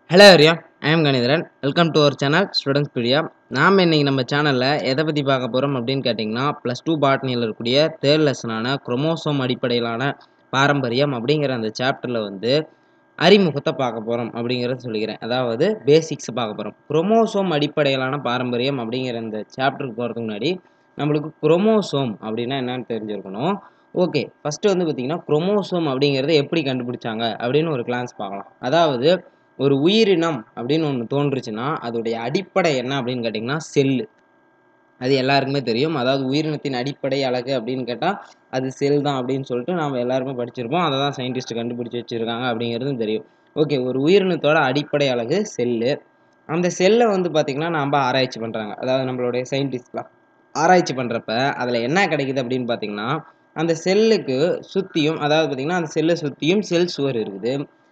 hello ஹரியா I am Kanitharan welcome to our channel Students Pedia நாம் இன்னைக்கு நம்ம சேனலில் எதை பற்றி பார்க்க போகிறோம் அப்படின்னு கேட்டிங்கன்னா ப்ளஸ் டூ பாட்னியில் இருக்கக்கூடிய தேர்ட் லெசனான குரோமோசோம் அடிப்படையிலான பாரம்பரியம் அப்படிங்கிற அந்த சாப்டரில் வந்து அறிமுகத்தை பார்க்க போகிறோம் அப்படிங்கிறத சொல்லிக்கிறேன் அதாவது பேசிக்ஸ் பார்க்க போகிறோம் குரோமோசோம் அடிப்படையிலான பாரம்பரியம் அப்படிங்கிற இந்த சாப்டருக்கு போகிறதுக்கு முன்னாடி நம்மளுக்கு குரோமோசோம் அப்படின்னா என்னன்னு தெரிஞ்சிருக்கணும் ஓகே ஃபஸ்ட்டு வந்து பார்த்திங்கன்னா குரோமோசோம் அப்படிங்கிறத எப்படி கண்டுபிடிச்சாங்க அப்படின்னு ஒரு கிளான்ஸ் பார்க்கலாம் அதாவது ஒரு உயிரினம் அப்படின்னு ஒன்று தோன்றுச்சுன்னா அதோடைய அடிப்படை என்ன அப்படின்னு கேட்டிங்கன்னா செல்லு அது எல்லாருக்குமே தெரியும் அதாவது உயிரினத்தின் அடிப்படை அழகு அப்படின்னு கேட்டால் அது செல் தான் அப்படின்னு சொல்லிட்டு நாம் எல்லாருமே படிச்சிருப்போம் அதை தான் சயின்டிஸ்ட் கண்டுபிடிச்சி வச்சுருக்காங்க அப்படிங்கிறதும் தெரியும் ஓகே ஒரு உயிரினத்தோட அடிப்படை அழகு செல்லு அந்த செல்லை வந்து பார்த்திங்கன்னா நாம் ஆராய்ச்சி பண்ணுறாங்க அதாவது நம்மளுடைய சயின்டிஸ்ட்லாம் ஆராய்ச்சி பண்ணுறப்ப அதில் என்ன கிடைக்குது அப்படின்னு பார்த்தீங்கன்னா அந்த செல்லுக்கு சுற்றியும் அதாவது பார்த்திங்கன்னா அந்த செல்லை சுற்றியும் செல் சுவர் இருக்குது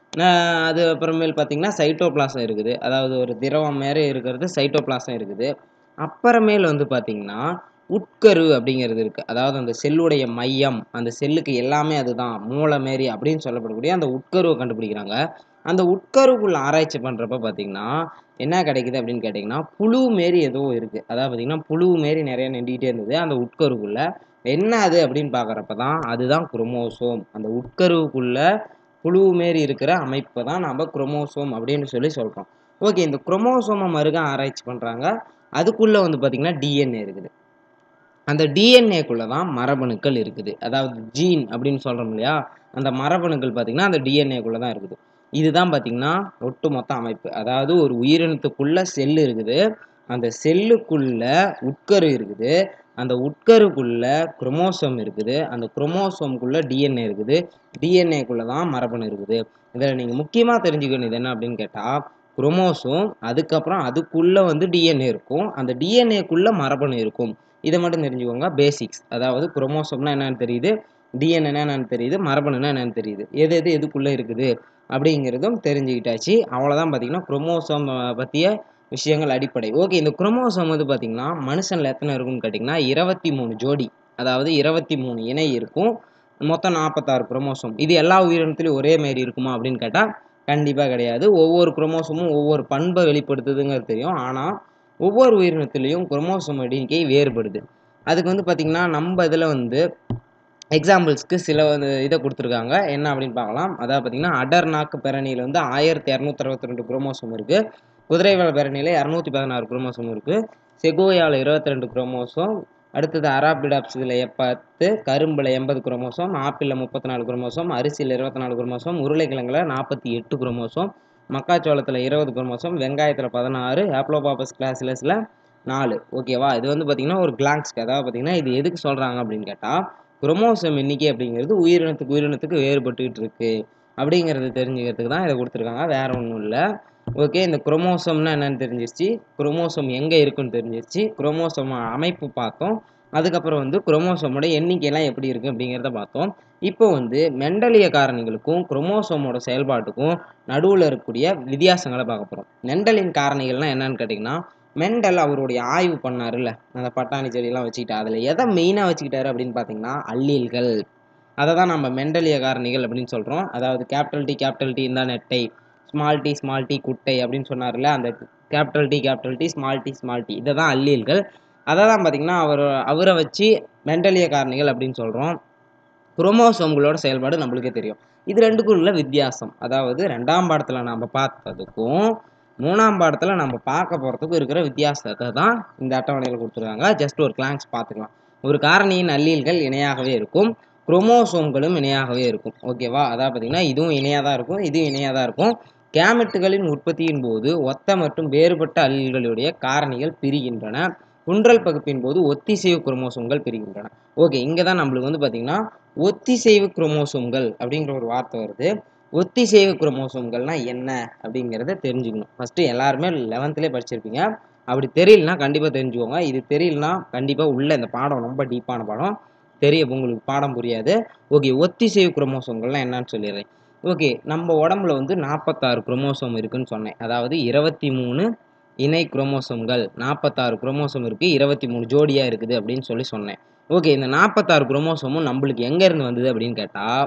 அது அப்புறமேல் பார்த்திங்கன்னா சைட்டோபிளாசம் இருக்குது அதாவது ஒரு திரவம் மாரி இருக்கிறது சைட்டோபிளாசம் இருக்குது அப்புறமேல் வந்து பார்த்திங்கன்னா உட்கரு அப்படிங்கிறது இருக்குது அதாவது அந்த செல்லுடைய மையம் அந்த செல்லுக்கு எல்லாமே அதுதான் மூளை மாரி அப்படின்னு சொல்லப்படக்கூடிய அந்த உட்கருவை கண்டுபிடிக்கிறாங்க அந்த உட்கருவுக்குள்ள ஆராய்ச்சி பண்ணுறப்ப பார்த்திங்கன்னா என்ன கிடைக்குது அப்படின்னு கேட்டிங்கன்னா புழு மாரி ஏதோ இருக்குது அதாவது பார்த்திங்கன்னா புழு மாரி நிறைய நெண்டிக்கிட்டே இருந்தது அந்த உட்கருவுக்குள்ளே என்ன அது அப்படின்னு பார்க்குறப்ப தான் அதுதான் குரோமோசோம் அந்த உட்கருவுக்குள்ள புழு மாரி இருக்கிற அமைப்பை தான் நம்ம குரோமோசோம் அப்படின்னு சொல்லி சொல்கிறோம் ஓகே இந்த குரோமோசோமை மருக ஆராய்ச்சி பண்ணுறாங்க அதுக்குள்ளே வந்து பார்த்திங்கன்னா டிஎன்ஏ இருக்குது அந்த டிஎன்ஏக்குள்ளே தான் மரபணுக்கள் இருக்குது அதாவது ஜீன் அப்படின்னு சொல்கிறோம் இல்லையா அந்த மரபணுக்கள் பார்த்திங்கன்னா அந்த டிஎன்ஏக்குள்ளே தான் இருக்குது இதுதான் பார்த்திங்கன்னா ஒட்டுமொத்த அமைப்பு அதாவது ஒரு உயிரினத்துக்குள்ளே செல் இருக்குது அந்த செல்லுக்குள்ள உட்கரு இருக்குது அந்த உட்கருக்குள்ள குரோமோசோம் இருக்குது அந்த குரோமோசோம்குள்ள டிஎன்ஏ இருக்குது டிஎன்ஏக்குள்ள தான் மரபணு இருக்குது இதில் நீங்கள் முக்கியமாக தெரிஞ்சுக்கணும் என்ன அப்படின்னு கேட்டால் குரோமோசோம் அதுக்கப்புறம் அதுக்குள்ளே வந்து டிஎன்ஏ இருக்கும் அந்த டிஎன்ஏக்குள்ளே மரபணு இருக்கும் இதை மட்டும் தெரிஞ்சுக்கோங்க பேசிக்ஸ் அதாவது குரோமோசோம்னா என்னென்னு தெரியுது டிஎன்ஏனா என்னென்னு தெரியுது மரபணுனா என்னென்னு தெரியுது எது எது எதுக்குள்ளே இருக்குது அப்படிங்கிறதும் தெரிஞ்சுக்கிட்டாச்சு அவ்வளோதான் பார்த்தீங்கன்னா குரோமோசோம் பற்றிய விஷயங்கள் அடிப்படை ஓகே இந்த குரோமோசோம் வந்து பார்த்திங்கன்னா மனுஷனில் எத்தனை இருக்குன்னு கேட்டிங்கன்னா இருபத்தி மூணு ஜோடி அதாவது இருபத்தி மூணு இணை இருக்கும் மொத்தம் நாற்பத்தாறு குரோமோசோம் இது எல்லா உயிரினத்துலையும் ஒரே மாரி இருக்குமா அப்படின்னு கேட்டால் கண்டிப்பாக கிடையாது ஒவ்வொரு குரோமோசோமும் ஒவ்வொரு பண்பை வெளிப்படுத்துதுங்கிறது தெரியும் ஆனால் ஒவ்வொரு உயிரினத்துலேயும் குரோமோசோம் எண்ணிக்கை வேறுபடுது அதுக்கு வந்து பார்த்திங்கன்னா நம்ம இதில் வந்து எக்ஸாம்பிள்ஸ்க்கு சில வந்து இதை கொடுத்துருக்காங்க என்ன அப்படின்னு பார்க்கலாம் அதாவது பார்த்திங்கன்னா அடர்நாக்கு பெரணியில் வந்து ஆயிரத்தி இரநூத்தி அறுபத்தி ரெண்டு குரோமோசோம் இருக்குது குதிரைவாழ பேரணியில் இரநூத்தி பதினாறு குரோமோசோம் இருக்குது செகோயாவில் இருபத்தி ரெண்டு குரோமோசோம் அடுத்தது அராபிடாப்ஸில் பத்து கரும்பில் எண்பது குரோமோசோம் ஆப்பிளில் முப்பத்தி நாலு குரோமோசோம் அரிசியில் இருபத்தி நாலு குரோமோசோம் உருளைக்கிழங்கில் நாற்பத்தி எட்டு குரோமோசோம் மக்காச்சோளத்தில் இருபது குரோமோசோம் வெங்காயத்தில் பதினாறு ஆப்ளோபாபஸ் கிளாசிலஸில் நாலு ஓகேவா இது வந்து பார்த்திங்கன்னா ஒரு கிளாங்ஸ்க்கு அதாவது பார்த்திங்கன்னா இது எதுக்கு சொல்கிறாங்க அப்படின்னு கேட்டால் குரோமோசோம் எண்ணிக்கை அப்படிங்கிறது உயிரினத்துக்கு உயிரினத்துக்கு வேறுபட்டுக்கிட்டு இருக்குது அப்படிங்கிறது தெரிஞ்சுக்கிறதுக்கு தான் இதை கொடுத்துருக்காங்க வேறு ஒன்றும் இல்லை ஓகே இந்த குரோமோசோம்னா என்னென்னு தெரிஞ்சிருச்சு குரோமோசோம் எங்கே இருக்குன்னு தெரிஞ்சிருச்சு குரோமோசோம் அமைப்பு பார்த்தோம் அதுக்கப்புறம் வந்து குரோமோசோமோட எண்ணிக்கையெல்லாம் எப்படி இருக்குது அப்படிங்கிறத பார்த்தோம் இப்போ வந்து மெண்டலிய காரணிகளுக்கும் குரோமோசோமோட செயல்பாட்டுக்கும் நடுவில் இருக்கக்கூடிய வித்தியாசங்களை பார்க்க போகிறோம் மெண்டலின் காரணிகள்லாம் என்னன்னு கேட்டிங்கன்னா மெண்டல் அவருடைய ஆய்வு பண்ணார்ல அந்த பட்டாணி செடியெல்லாம் வச்சுக்கிட்டு அதில் எதை மெயினாக வச்சுக்கிட்டாரு அப்படின்னு பார்த்தீங்கன்னா அல்லீல்கள் அதை தான் நம்ம மெண்டலிய காரணிகள் அப்படின்னு சொல்கிறோம் அதாவது கேபிட்டல் டி கேபிட்டல் டி இந்த நெட்டை ஸ்மால் டி ஸ்மால் டி குட்டை அப்படின்னு சொன்னார்ல அந்த capital T capital T small t small t இதை தான் அல்லீல்கள் அதை தான் பார்த்திங்கன்னா அவர் அவரை வச்சு மெண்டலிய காரணிகள் அப்படின்னு சொல்கிறோம் குரோமோசோம்களோட செயல்பாடு நம்மளுக்கே தெரியும் இது ரெண்டுக்கும் உள்ள வித்தியாசம் அதாவது ரெண்டாம் பாடத்தில் நம்ம பார்த்ததுக்கும் மூணாம் பாடத்தில் நம்ம பார்க்க போகிறதுக்கும் இருக்கிற வித்தியாசத்தை தான் இந்த அட்டவணையில் கொடுத்துருக்காங்க ஜஸ்ட் ஒரு கிளாங்ஸ் பார்த்துக்கலாம் ஒரு காரணியின் அல்லீல்கள் இணையாகவே இருக்கும் குரோமோசோம்களும் இணையாகவே இருக்கும் ஓகேவா அதாவது பார்த்திங்கன்னா இதுவும் இணையாக தான் இருக்கும் இதுவும் இணையாக தான் இருக்கும் கேமெட்டுகளின் உற்பத்தியின் போது ஒத்த மற்றும் வேறுபட்ட அல்லீல்களுடைய காரணிகள் பிரிகின்றன குன்றல் பகுப்பின் போது ஒத்திசைவு குரோமோசோம்கள் பிரிகின்றன ஓகே இங்கே தான் நம்மளுக்கு வந்து பார்த்திங்கன்னா ஒத்திசைவு குரோமோசோம்கள் அப்படிங்கிற ஒரு வார்த்தை வருது ஒத்திசைவு குரோமோசோம்கள்னால் என்ன அப்படிங்கிறத தெரிஞ்சுக்கணும் ஃபஸ்ட்டு எல்லாருமே லெவன்த்துலேயே படிச்சிருப்பீங்க அப்படி தெரியலனா கண்டிப்பாக தெரிஞ்சுக்கோங்க இது தெரியலனா கண்டிப்பாக உள்ள இந்த பாடம் ரொம்ப டீப்பான பாடம் தெரிய உங்களுக்கு பாடம் புரியாது ஓகே ஒத்திசைவு குரோமோசோம்கள்லாம் என்னன்னு சொல்லிடுறேன் ஓகே நம்ம உடம்புல வந்து நாற்பத்தாறு குரோமோசோம் இருக்குன்னு சொன்னேன் அதாவது இருபத்தி மூணு இணை குரோமோசோம்கள் நாற்பத்தாறு குரோமோசோம் இருக்குது இருபத்தி மூணு ஜோடியாக இருக்குது அப்படின்னு சொல்லி சொன்னேன் ஓகே இந்த நாற்பத்தாறு குரோமோசோமும் நம்மளுக்கு எங்கேருந்து வந்தது அப்படின்னு கேட்டால்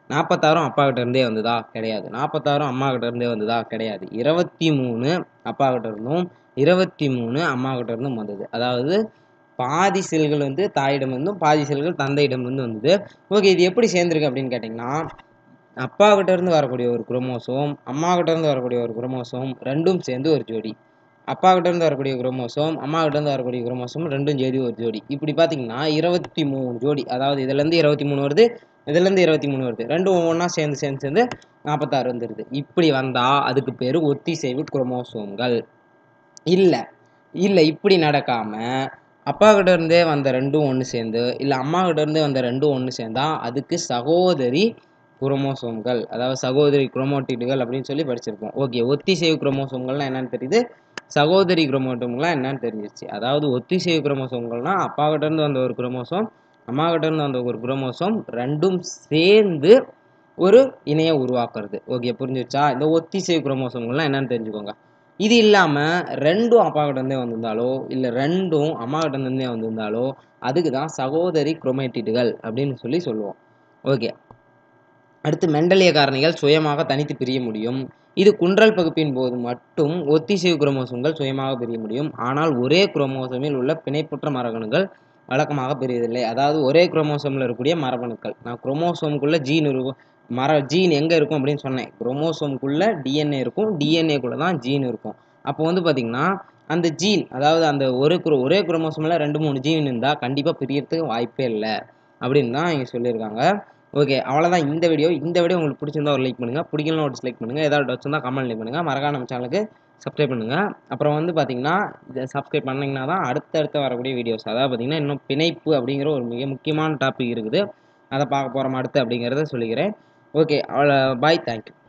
நாற்பத்தாறும் அப்பா கிட்ட இருந்தே வந்ததா கிடையாது நாற்பத்தாறும் அம்மா கிட்ட இருந்தே வந்ததா கிடையாது இருபத்தி மூணு அப்பா கிட்ட இருந்தும் இருபத்தி மூணு அம்மா கிட்ட இருந்தும் வந்தது அதாவது பாதி செல்கள் வந்து தாயிடம் இருந்தும் பாதி செல்கள் தந்தையிடம் இருந்து வந்தது ஓகே இது எப்படி சேர்ந்துருக்கு அப்படின்னு கேட்டிங்கன்னா அப்பா கிட்ட இருந்து வரக்கூடிய ஒரு குரோமோசோம் அம்மா கிட்ட இருந்து வரக்கூடிய ஒரு குரோமோசோம் ரெண்டும் சேர்ந்து ஒரு ஜோடி அப்பா கிட்ட இருந்து வரக்கூடிய குரோமோசோம் அம்மா கிட்ட இருந்து வரக்கூடிய குரோமோசோம் ரெண்டும் ஜோடி ஒரு ஜோடி இப்படி பார்த்தீங்கன்னா இருபத்தி மூணு ஜோடி அதாவது இதுலேருந்து இருபத்தி மூணு வருது இதுலேருந்து இருபத்தி மூணு வருது ரெண்டும் ஒவ்வொன்றா சேர்ந்து சேர்ந்து சேர்ந்து நாற்பத்தாறு வந்துடுது இப்படி வந்தால் அதுக்கு பேர் ஒத்திசைவு குரோமோசோம்கள் இல்லை இல்லை இப்படி நடக்காமல் அப்பா கிட்ட இருந்தே வந்த ரெண்டும் ஒன்று சேர்ந்து இல்லை அம்மா கிட்ட இருந்தே வந்த ரெண்டும் ஒன்று சேர்ந்தா அதுக்கு சகோதரி குரோமோசோம்கள் அதாவது சகோதரி குரோமோட்டிடுகள் அப்படின்னு சொல்லி படிச்சிருப்போம் ஓகே ஒத்திசைவு குரோமோசோம்கள்லாம் என்னன்னு தெரியுது சகோதரி குரோமோட்டோம்லாம் என்னன்னு தெரிஞ்சிருச்சு அதாவது ஒத்திசைவு குரோமோசோம்கள்னா அப்பா கிட்ட இருந்து வந்த ஒரு குரோமோசோம் அம்மா கிட்ட இருந்து வந்த ஒரு குரோமோசோம் ரெண்டும் சேர்ந்து ஒரு இணையை உருவாக்குறது ஓகே புரிஞ்சிருச்சா இந்த ஒத்திசைவு குரோமோசோம்கள்லாம் என்னன்னு தெரிஞ்சுக்கோங்க இது இல்லாமல் ரெண்டும் அப்பா கிட்ட இருந்தே வந்திருந்தாலோ இல்லை ரெண்டும் அம்மா கிட்ட இருந்தே வந்திருந்தாலோ அதுக்கு தான் சகோதரி குரோமேட்டிடுகள் அப்படின்னு சொல்லி சொல்லுவோம் ஓகே அடுத்து மெண்டலிய காரணிகள் சுயமாக தனித்து பிரிய முடியும் இது குன்றல் பகுப்பின் போது மட்டும் ஒத்திசைவு குரோமோசோம்கள் சுயமாக பிரிய முடியும் ஆனால் ஒரே குரோமோசோமில் உள்ள பிணைப்புற்ற மரபணுக்கள் வழக்கமாக பிரியதில்லை அதாவது ஒரே குரோமோசோமில் இருக்கக்கூடிய மரபணுக்கள் நான் குரோமோசோமுக்குள்ள ஜீன் இருக்கும் மர ஜீன் எங்கே இருக்கும் அப்படின்னு சொன்னேன் குரோமோசோமுக்குள்ள டிஎன்ஏ இருக்கும் டிஎன்ஏக்குள்ள தான் ஜீன் இருக்கும் அப்போ வந்து பார்த்தீங்கன்னா அந்த ஜீன் அதாவது அந்த ஒரு குரோ ஒரே குரோமோசோமில் ரெண்டு மூணு ஜீன் இருந்தால் கண்டிப்பாக பிரியறதுக்கு வாய்ப்பே இல்லை அப்படின்னு தான் இங்கே சொல்லியிருக்காங்க ஓகே அவ்வளோதான் இந்த வீடியோ இந்த வீடியோ உங்களுக்கு பிடிச்சிருந்தா ஒரு லைக் பண்ணுங்கள் பிடிக்கலனா ஒரு டிஸ்லைக் பண்ணுங்கள் ஏதாவது டவுட்ஸ் இருந்தால் கமெண்ட் லைக் பண்ணுங்கள் மறக்காம நம்ம சேனலுக்கு சப்ஸ்கிரைப் பண்ணுங்கள் அப்புறம் வந்து பார்த்தீங்கன்னா இதை சப்ஸ்கிரைப் பண்ணிங்கன்னா தான் அடுத்தடுத்து வரக்கூடிய வீடியோஸ் அதாவது பார்த்தீங்கன்னா இன்னும் பிணைப்பு அப்படிங்கிற ஒரு மிக முக்கியமான டாபிக் இருக்குது அதை பார்க்க போகிறோம் அடுத்து அப்படிங்கிறத சொல்லிக்கிறேன் ஓகே அவ்வளோ பாய் தேங்க்யூ